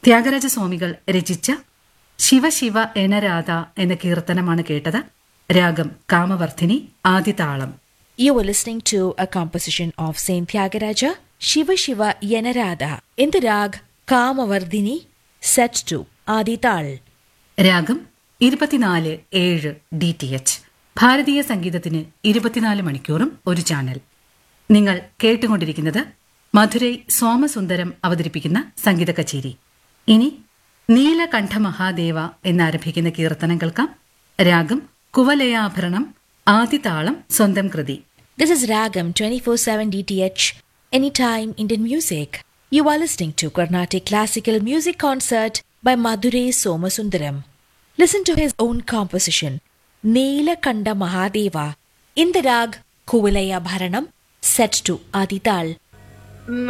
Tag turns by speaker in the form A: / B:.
A: ത്യാഗരാജ സ്വാമികൾ രചിച്ച ശിവശിവ എനരാധ എന്ന കീർത്തനമാണ് കേട്ടത് രാഗം കാമവർദ്ധിനി ആദിതാളം
B: You were listening to a composition of Saint Tyagaraja, Shiva Shiva Yanarada, in the rag Kamavardhini, set to Adital.
A: രാഗം ഇരുപത്തിനാല് ഏഴ് ഡി ടി എച്ച് ഭാരതീയ സംഗീതത്തിന് ഇരുപത്തിനാല് മണിക്കൂറും ഒരു ചാനൽ നിങ്ങൾ കേട്ടുകൊണ്ടിരിക്കുന്നത് മധുരൈ സോമസുന്ദരം അവതരിപ്പിക്കുന്ന സംഗീത കച്ചേരി ഇനി നീലകണ്ഠ മഹാദേവ എന്നാരംഭിക്കുന്ന കീർത്തനം കേൾക്കാം രാഗം കുവലയാഭരണം ആദിതാളം സ്വന്തം കൃതി
B: This is Ragam 24/7 DTH Anytime Indian Music. You are listening to Carnatic Classical Music Concert by Madurai Somasundaram. Listen to his own composition Neelakanda Mahadeva in the rag Kuvalaya Bharanam set to Adital